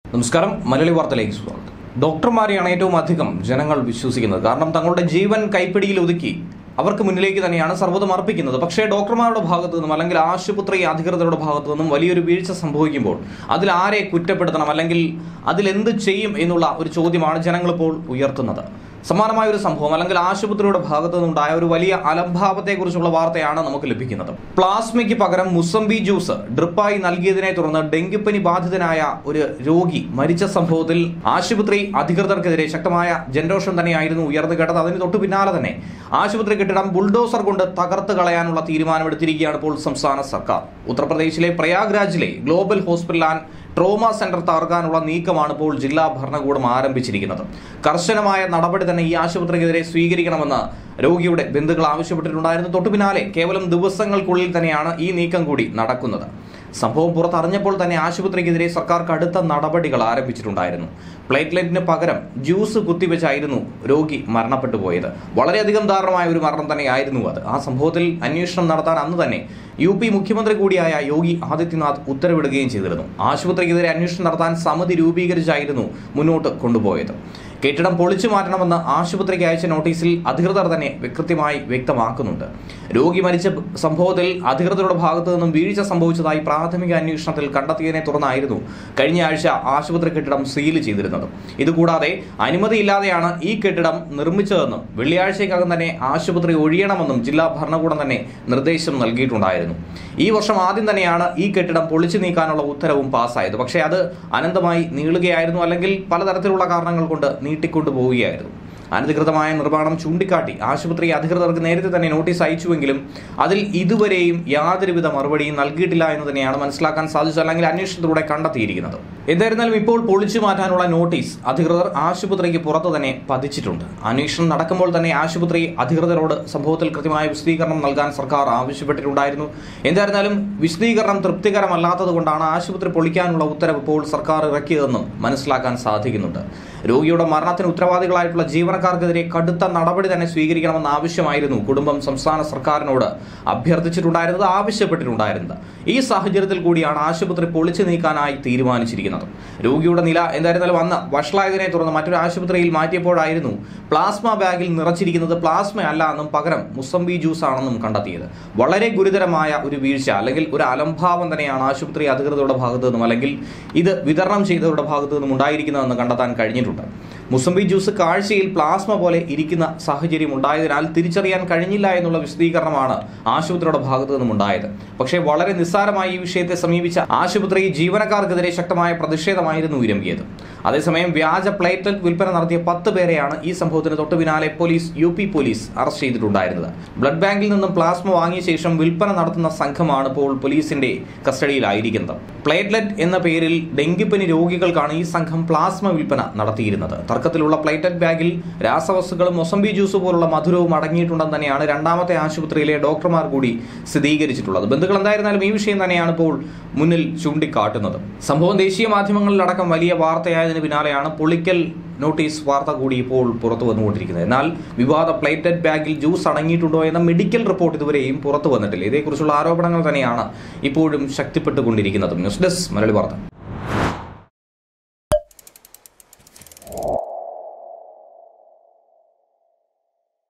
നമസ്കാരം മലയാളി വാർത്തയിലേക്ക് സ്വാഗതം ഡോക്ടർമാരെയാണ് ഏറ്റവും അധികം ജനങ്ങൾ വിശ്വസിക്കുന്നത് കാരണം തങ്ങളുടെ ജീവൻ കൈപ്പിടിയിൽ ഒതുക്കി അവർക്ക് മുന്നിലേക്ക് തന്നെയാണ് സർവ്വതും അർപ്പിക്കുന്നത് പക്ഷേ ഡോക്ടർമാരുടെ ഭാഗത്തു നിന്നും അല്ലെങ്കിൽ ആശുപത്രി അധികൃതരുടെ ഭാഗത്തു നിന്നും വലിയൊരു വീഴ്ച സംഭവിക്കുമ്പോൾ അതിൽ ആരെ കുറ്റപ്പെടുത്തണം അല്ലെങ്കിൽ അതിലെന്ത് ചെയ്യും എന്നുള്ള ഒരു ചോദ്യമാണ് ജനങ്ങൾ ഇപ്പോൾ ഉയർത്തുന്നത് സമാനമായ ഒരു സംഭവം അല്ലെങ്കിൽ ആശുപത്രിയുടെ ഭാഗത്തു നിന്നുണ്ടായ ഒരു വലിയ അലംഭാവത്തെക്കുറിച്ചുള്ള വാർത്തയാണ് നമുക്ക് ലഭിക്കുന്നത് പ്ലാസ്മയ്ക്ക് പകരം മുസംബി ജ്യൂസ് ഡ്രിപ്പായി നൽകിയതിനെ തുടർന്ന് ഡെങ്കിപ്പനി ബാധിതനായ ഒരു രോഗി മരിച്ച സംഭവത്തിൽ ആശുപത്രി അധികൃതർക്കെതിരെ ശക്തമായ ജനരോഷം തന്നെയായിരുന്നു ഉയർന്നു കേട്ടത് അതിന് തൊട്ടു പിന്നാലെ തന്നെ ആശുപത്രി കെട്ടിടം ബുൾഡോസർ കൊണ്ട് തകർത്ത് കളയാനുള്ള തീരുമാനമെടുത്തിരിക്കുകയാണ് ഇപ്പോൾ സംസ്ഥാന സർക്കാർ ഉത്തർപ്രദേശിലെ പ്രയാഗ്രാജിലെ global hospital and trauma centre തകർക്കാനുള്ള നീക്കമാണ് ഇപ്പോൾ ജില്ലാ ഭരണകൂടം ആരംഭിച്ചിരിക്കുന്നത് കർശനമായ നടപടി തന്നെ ഈ ആശുപത്രിക്കെതിരെ സ്വീകരിക്കണമെന്ന് രോഗിയുടെ ബന്ധുക്കൾ ആവശ്യപ്പെട്ടിട്ടുണ്ടായിരുന്നു തൊട്ടു പിന്നാലെ കേവലം ദിവസങ്ങൾക്കുള്ളിൽ തന്നെയാണ് ഈ നീക്കം കൂടി നടക്കുന്നത് സംഭവം പുറത്തറിഞ്ഞപ്പോൾ തന്നെ ആശുപത്രിക്കെതിരെ സർക്കാർ കടുത്ത നടപടികൾ ആരംഭിച്ചിട്ടുണ്ടായിരുന്നു പ്ലേറ്റ്ലെറ്റിന് പകരം ജ്യൂസ് കുത്തിവെച്ചായിരുന്നു രോഗി മരണപ്പെട്ടു പോയത് വളരെയധികം ദാരുണമായ ഒരു മരണം തന്നെയായിരുന്നു അത് ആ സംഭവത്തിൽ അന്വേഷണം നടത്താൻ അന്ന് തന്നെ യു പി മുഖ്യമന്ത്രി കൂടിയായ യോഗി ആദിത്യനാഥ് ഉത്തരവിടുകയും ചെയ്തിരുന്നു ആശുപത്രിക്കെതിരെ അന്വേഷണം നടത്താൻ സമിതി രൂപീകരിച്ചായിരുന്നു മുന്നോട്ട് കൊണ്ടുപോയത് കെട്ടിടം പൊളിച്ചു മാറ്റണമെന്ന് ആശുപത്രിക്ക് അയച്ച നോട്ടീസിൽ അധികൃതർ തന്നെ കൃത്യമായി വ്യക്തമാക്കുന്നുണ്ട് രോഗി മരിച്ച സംഭവത്തിൽ അധികൃതരുടെ ഭാഗത്തു നിന്നും വീഴ്ച സംഭവിച്ചതായി പ്രാഥമിക അന്വേഷണത്തിൽ കണ്ടെത്തിയതിനെ തുടർന്നായിരുന്നു കഴിഞ്ഞ ആഴ്ച ആശുപത്രി കെട്ടിടം സീൽ ചെയ്തിരുന്നത് ഇതുകൂടാതെ അനുമതിയില്ലാതെയാണ് ഈ കെട്ടിടം നിർമ്മിച്ചതെന്നും വെള്ളിയാഴ്ചയ്ക്കകം തന്നെ ആശുപത്രി ഒഴിയണമെന്നും ജില്ലാ ഭരണകൂടം തന്നെ നിർദ്ദേശം നൽകിയിട്ടുണ്ടായിരുന്നു ഈ വർഷം ആദ്യം തന്നെയാണ് ഈ കെട്ടിടം പൊളിച്ചു നീക്കാനുള്ള ഉത്തരവും പാസ്സായത് പക്ഷേ അത് അനന്തമായി നീളുകയായിരുന്നു അല്ലെങ്കിൽ പലതരത്തിലുള്ള കാരണങ്ങൾ കൊണ്ട് നീട്ടിക്കൊണ്ടു പോവുകയായിരുന്നു അനധികൃതമായ നിർമ്മാണം ചൂണ്ടിക്കാട്ടി ആശുപത്രി അധികൃതർക്ക് നേരത്തെ തന്നെ നോട്ടീസ് അയച്ചുവെങ്കിലും അതിൽ ഇതുവരെയും യാതൊരുവിധ മറുപടിയും നൽകിയിട്ടില്ല എന്ന് തന്നെയാണ് മനസ്സിലാക്കാൻ സാധിച്ചത് അല്ലെങ്കിൽ അന്വേഷണത്തിലൂടെ കണ്ടെത്തിയിരിക്കുന്നത് എന്തായിരുന്നാലും ഇപ്പോൾ പൊളിച്ചു മാറ്റാനുള്ള നോട്ടീസ് അധികൃതർ ആശുപത്രിക്ക് പുറത്ത് തന്നെ പതിച്ചിട്ടുണ്ട് അന്വേഷണം നടക്കുമ്പോൾ തന്നെ ആശുപത്രി അധികൃതരോട് സംഭവത്തിൽ കൃത്യമായ വിശദീകരണം നൽകാൻ സർക്കാർ ആവശ്യപ്പെട്ടിട്ടുണ്ടായിരുന്നു എന്തായിരുന്നാലും വിശദീകരണം തൃപ്തികരമല്ലാത്തത് കൊണ്ടാണ് ആശുപത്രി പൊളിക്കാനുള്ള ഉത്തരവ് ഇപ്പോൾ സർക്കാർ ഇറക്കിയതെന്നും മനസ്സിലാക്കാൻ സാധിക്കുന്നുണ്ട് രോഗിയുടെ മരണത്തിന് ഉത്തരവാദികളായിട്ടുള്ള ജീവനക്കാർക്കെതിരെ കടുത്ത നടപടി തന്നെ സ്വീകരിക്കണമെന്ന ആവശ്യമായിരുന്നു കുടുംബം സംസ്ഥാന സർക്കാരിനോട് അഭ്യർത്ഥിച്ചിട്ടുണ്ടായിരുന്നത് ആവശ്യപ്പെട്ടിട്ടുണ്ടായിരുന്നത് ഈ സാഹചര്യത്തിൽ കൂടിയാണ് ആശുപത്രി പൊളിച്ചു നീക്കാനായി തീരുമാനിച്ചിരിക്കുന്നത് രോഗിയുടെ നില എന്തായിരുന്നാലും അന്ന് വഷളായതിനെ തുടർന്ന് മറ്റൊരു ആശുപത്രിയിൽ മാറ്റിയപ്പോഴായിരുന്നു പ്ലാസ്മ ബാഗിൽ നിറച്ചിരിക്കുന്നത് പ്ലാസ്മ അല്ല എന്നും പകരം മുസംബി ജ്യൂസ് ആണെന്നും കണ്ടെത്തിയത് വളരെ ഗുരുതരമായ ഒരു വീഴ്ച അല്ലെങ്കിൽ ഒരു അലംഭാവം തന്നെയാണ് ആശുപത്രി അധികൃതരുടെ ഭാഗത്തു നിന്നും അല്ലെങ്കിൽ ഇത് വിതരണം ചെയ്തവരുടെ ഭാഗത്തു നിന്നും ഉണ്ടായിരിക്കുന്നതെന്ന് കണ്ടെത്താൻ കഴിഞ്ഞിട്ടുണ്ട് മുസംബി ജ്യൂസ് കാഴ്ചയിൽ പ്ലാസ്മ പോലെ ഇരിക്കുന്ന സാഹചര്യം ഉണ്ടായതിനാൽ തിരിച്ചറിയാൻ കഴിഞ്ഞില്ല എന്നുള്ള വിശദീകരണമാണ് ആശുപത്രിയുടെ ഭാഗത്തു നിന്നും ഉണ്ടായത് പക്ഷേ വളരെ നിസ്സാരമായി ഈ വിഷയത്തെ സമീപിച്ച ആശുപത്രി ജീവനക്കാർക്കെതിരെ ശക്തമായ പ്രതിഷേധമായിരുന്നു ഉയരമ്പിയത് അതേസമയം വ്യാജ പ്ലേറ്റ്ലെറ്റ് വിൽപ്പന നടത്തിയ പത്ത് പേരെയാണ് ഈ സംഭവത്തിന് തൊട്ടു പിന്നാലെ police U P police arrest ചെയ്തിട്ടുണ്ടായിരുന്നത് ബ്ലഡ് ബാങ്കിൽ നിന്നും പ്ലാസ്മ വാങ്ങിയ ശേഷം വിൽപ്പന നടത്തുന്ന സംഘമാണ് ഇപ്പോൾ പോലീസിന്റെ കസ്റ്റഡിയിലായിരിക്കുന്നത് പ്ലേറ്റ്ലെറ്റ് എന്ന പേരിൽ ഡെങ്കിപ്പനി രോഗികൾക്കാണ് ഈ സംഘം പ്ലാസ്മ വിൽപ്പന നടത്തിയിരുന്നത് തർക്കത്തിലുള്ള പ്ലേറ്റ്ലെറ്റ് ബാഗിൽ രാസവസ്തുക്കളും മൊസംബി ജ്യൂസ് പോലുള്ള മധുരവും അടങ്ങിയിട്ടുണ്ടെന്ന് തന്നെയാണ് രണ്ടാമത്തെ ആശുപത്രിയിലെ ഡോക്ടർമാർ കൂടി സ്ഥിരീകരിച്ചിട്ടുള്ളത് ബന്ധുക്കൾ എന്തായിരുന്നാലും ഈ വിഷയം തന്നെയാണ് ഇപ്പോൾ മുന്നിൽ ചൂണ്ടിക്കാട്ടുന്നത് സംഭവം ദേശീയ മാധ്യമങ്ങളിലടക്കം വലിയ വാർത്തയായതിനു പിന്നാലെയാണ് പൊളിക്കൽ നോട്ടീസ് വാർത്ത കൂടി ഇപ്പോൾ പുറത്തു വന്നുകൊണ്ടിരിക്കുന്നത് എന്നാൽ വിവാദ പ്ലേറ്റഡ് ബാഗിൽ ജ്യൂസ് അടങ്ങിയിട്ടുണ്ടോ എന്ന മെഡിക്കൽ റിപ്പോർട്ട് ഇതുവരെയും പുറത്തു വന്നിട്ടില്ല ഇതേക്കുറിച്ചുള്ള ആരോപണങ്ങൾ തന്നെയാണ് ഇപ്പോഴും ശക്തിപ്പെട്ടുകൊണ്ടിരിക്കുന്നത് ന്യൂസ് ഡെസ്ക് മലയാളി വാർത്ത